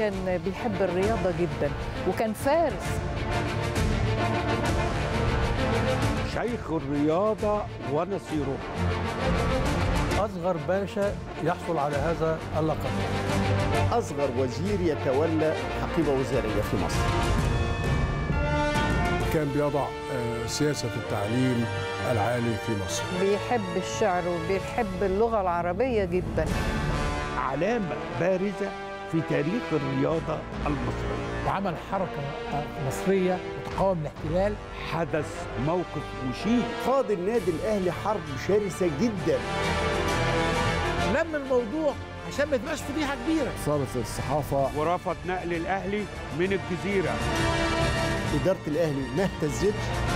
كان بيحب الرياضة جدا وكان فارس شيخ الرياضة ونصيرها أصغر باشا يحصل على هذا اللقب أصغر وزير يتولى حقيبة وزارية في مصر كان بيضع سياسة التعليم العالي في مصر بيحب الشعر وبيحب اللغة العربية جدا علامة بارزة في تاريخ الرياضة المصرية وعمل حركة مصرية وتقاوم الاحتلال حدث موقف مشين خاض النادي الأهلي حرب شرسة جدا لم الموضوع عشان ما تبقاش فضيحة كبيرة صارت الصحافة ورفض نقل الأهلي من الجزيرة إدارة الأهلي ما اهتزتش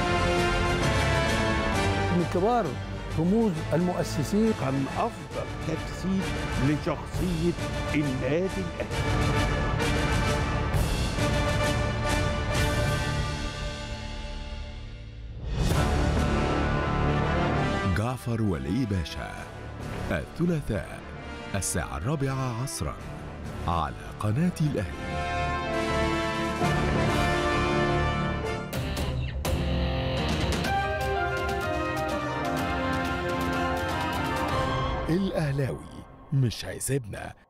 من كبار رموز المؤسسين كان أفضل تجسيد لشخصية النادي الأهلي جعفر ولي باشا الثلاثاء الساعة الرابعة عصرا على قناة الأهلي الأهلاوي مش هيسيبنا